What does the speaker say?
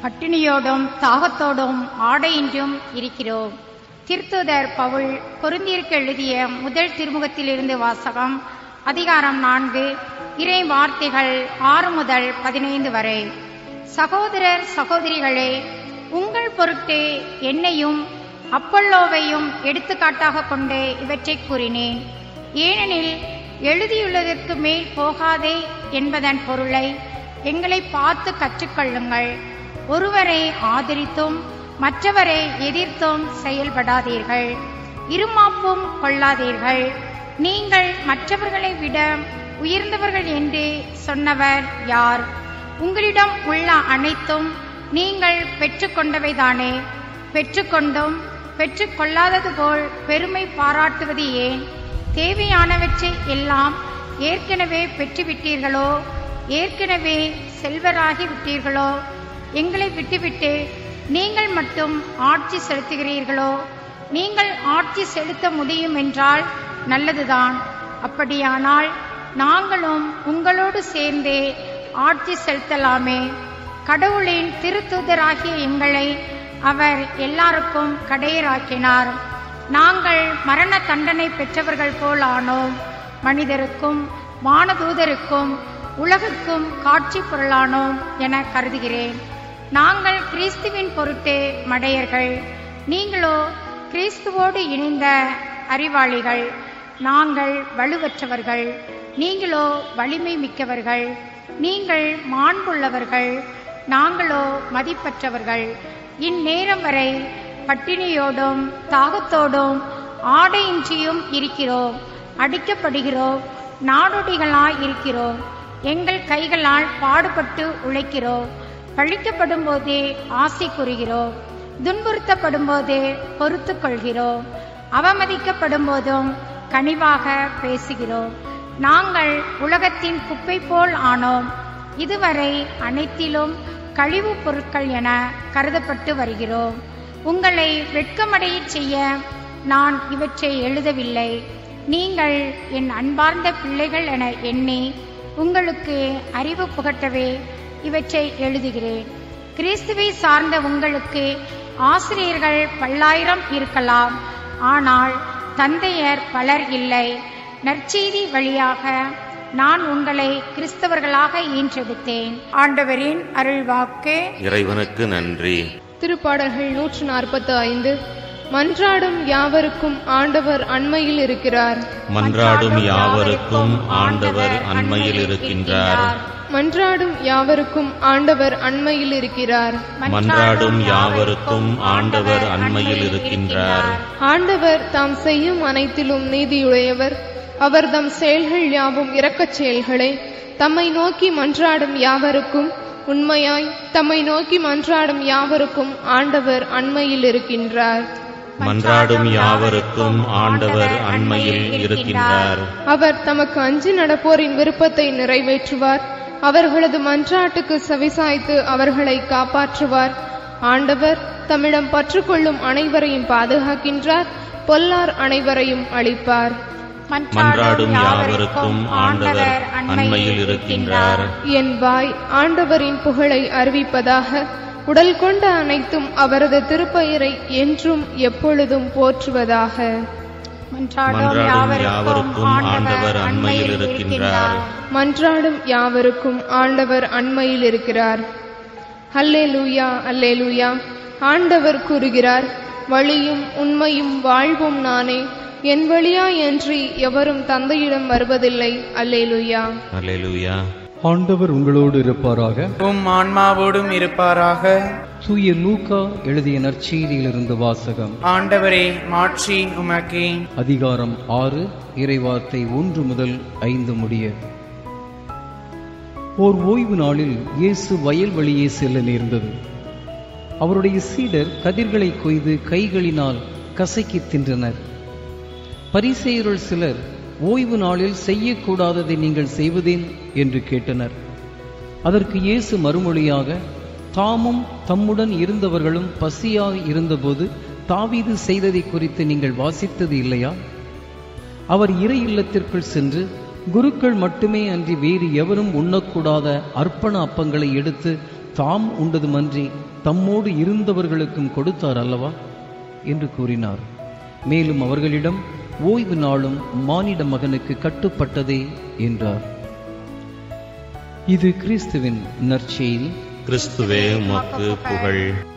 பட்டினியோடும் தாகத்தோடும் ஆடையின்றும் இருக்கிறோம் திருத்துதர் பவுல் கொருந்தியருக்கு எழுதிய முதல் திருமுகத்திலிருந்து வாசகம் அதிகாரம் நான்கு இறை வார்த்தைகள் ஆறு முதல் பதினைந்து வரை சகோதரர் சகோதரிகளே உங்கள் பொருட்டு என்னையும் அப்பல்லோவையும் எடுத்துக்காட்டாக கொண்டு இவற்றை கூறினேன் ஏனெனில் எழுதியுள்ளதற்கு மேல் போகாதே என்பதன் பொருளை எங்களை பார்த்து கற்றுக்கொள்ளுங்கள் ஒருவரை ஆதரித்தும் மற்றவரை எதிர்த்தும் செயல்படாதீர்கள் இருமாப்பும் கொள்ளாதீர்கள் நீங்கள் மற்றவர்களை விட உயர்ந்தவர்கள் என்று சொன்னவர் யார் உங்களிடம் உள்ள அனைத்தும் நீங்கள் பெற்றுக்கொண்டவைதானே பெற்றுக்கொண்டும் பெற்றுக்கொள்ளாதது போல் பெருமை பாராட்டுவது ஏன் தேவையானவற்றை எல்லாம் ஏற்கனவே பெற்றுவிட்டீர்களோ ஏற்கனவே செல்வராகி விட்டீர்களோ எங்களை விட்டுவிட்டு நீங்கள் மட்டும் ஆட்சி செலுத்துகிறீர்களோ நீங்கள் ஆட்சி செலுத்த முடியும் என்றால் நல்லதுதான் அப்படியானால் நாங்களும் உங்களோடு சேர்ந்தே ஆட்சி செலுத்தலாமே கடவுளின் திருத்தூதராகிய எங்களை அவர் எல்லாருக்கும் கடையராக்கினார் நாங்கள் மரண தண்டனை பெற்றவர்கள் போல் ஆனோம் மனிதருக்கும் வானதூதருக்கும் உலகுக்கும் காட்சி பொருளானோம் என கருதுகிறேன் நாங்கள் கிறிஸ்துவின் பொருட்டு மடையர்கள் நீங்களோ கிறிஸ்துவோடு இணைந்த அறிவாளிகள் நாங்கள் வலுவற்றவர்கள் நீங்களோ வலிமை மிக்கவர்கள் நீங்கள் மாண்புள்ளவர்கள் நாங்களோ மதிப்பற்றவர்கள் இந்நேரம் வரை பட்டினியோடும் தாகத்தோடும் ஆடையின்றியும் இருக்கிறோம் அடிக்கப்படுகிறோம் நாடோடிகளாய் இருக்கிறோம் எங்கள் கைகளால் பாடுபட்டு உழைக்கிறோம் பழிக்கப்படும் போதே ஆசை கூறுகிறோம் துன்புறுத்தப்படும் போது பொறுத்து கொள்கிறோம் அவமதிக்கப்படும் போதும் கனிவாக பேசுகிறோம் நாங்கள் உலகத்தின் குப்பை போல் ஆனோம் இதுவரை அனைத்திலும் கழிவுப் பொருட்கள் என கருதப்பட்டு வருகிறோம் உங்களை வெட்கமடைய செய்ய நான் இவற்றை எழுதவில்லை நீங்கள் என் அன்பார்ந்த பிள்ளைகள் என எண்ணி உங்களுக்கு அறிவு புகட்டவே இவற்றை எழுதுகிறேன் கிறிஸ்துவை சார்ந்த உங்களுக்கு ஆசிரியர்கள் பல்லாயிரம் இருக்கலாம் ஆனால் தந்தையர் பலர் இல்லை நற்செய்தி வழியாக நான் உங்களை கிறிஸ்தவர்களாக ஈன்றெடுத்தேன் ஆண்டவரின் அருள்வாக்கு இறைவனுக்கு நன்றி திருப்பாடல்கள் நூற்று நாற்பத்து ஐந்து மன்றாடும் யாவருக்கும் ஆண்டவர் அண்மையில் இருக்கிறார் மன்றாடும் யாவருக்கும் ஆண்டவர் அண்மையில் இருக்கின்றார் மன்றாடும் யாவருக்கும் ஆண்டவர் அண்மையில் இருக்கிறார் மன்றாடும் யாவருக்கும் ஆண்டவர் அண்மையில் இருக்கின்றார் ஆண்டவர் தாம் செய்யும் அனைத்திலும் நீதியுடையவர் அவர் தம் செயல்கள் யாவும் இரக்கச் செயல்களே தம்மை நோக்கி மன்றாடும் யாவருக்கும் உண்மையாய் தம்மை நோக்கி மன்றாடும் யாவருக்கும் ஆண்டவர் அண்மையில் இருக்கின்றார் மன்றாடும் யாவருக்கும் ஆண்டவர் அண்மையில் இருக்கின்றார் அவர் தமக்கு அஞ்சி நடப்போரின் விருப்பத்தை நிறைவேற்றுவார் அவர்களது மன்றாட்டுக்கு செவிசாய்த்து அவர்களை காப்பாற்றுவார் ஆண்டவர் தம்மிடம் பற்றுக்கொள்ளும் அனைவரையும் பாதுகாக்கின்றார் பொல்லார் அனைவரையும் அளிப்பார் மன்றாடும் யாவருக்கும் ஆண்டவர் அண்மையில் இருக்கின்றார் என் வாய் ஆண்டவரின் புகழை அறிவிப்பதாக உடல் கொண்ட அனைத்தும் அவரது திருப்பெயரை என்றும் எப்பொழுதும் போற்றுவதாக மன்றாடும் யாவருக்கும் ஆண்டவர் அண்மையில் இருக்கின்றார் மன்றாடும் யாவருக்கும் ஆண்டவர் அண்மையில் இருக்கிறார் அல்லேலூயா அல்லேலூயா ஆண்டவர் கூறுகிறார் வழியும் உண்மையும் வாழ்வும் நானே என் வழியாயன்றி எவரும் தந்தையிடம் வருவதில்லை அல்லேலூயா அல்லேலூயா ஆண்டவர் உங்களோடு இருப்பாராக உம் ஆன்மாவோடும் இருப்பாராக தூய லூக்கா எழுதிய நற்செய்தியிலிருந்து வாசகம் ஆண்டவரே மாட்சி உமக்கே அதிகாரம் ஆறு இறைவார்த்தை ஒன்று முதல் ஐந்து முடிய ஓர் ஓய்வு நாளில் இயேசு வயல் வழியே செல்ல நேர்ந்தது அவருடைய சீடர் கதிர்களை கொய்து கைகளினால் கசக்கி தின்றனர் பரிசெயருள் சிலர் ஓய்வு நாளில் செய்யக்கூடாததை நீங்கள் செய்வதேன் என்று கேட்டனர் அதற்கு இயேசு மறுமொழியாக தாமும் தம்முடன் இருந்தவர்களும் பசியாக இருந்தபோது தாவீது செய்ததை குறித்து நீங்கள் வாசித்தது இல்லையா அவர் இறை இல்லத்திற்குள் சென்று குருக்கள் மட்டுமே அன்றி வேறு எவரும் உண்ணக்கூடாத அர்ப்பண அப்பங்களை எடுத்து தாம் உண்டதுமன்றி தம்மோடு இருந்தவர்களுக்கும் கொடுத்தார் அல்லவா என்று கூறினார் மேலும் அவர்களிடம் ஓய்வு நாளும் மானிட மகனுக்கு கட்டுப்பட்டதே என்றார் இது கிறிஸ்துவின் நற்செய்தி கிறிஸ்துவே உமக்கு புகழ்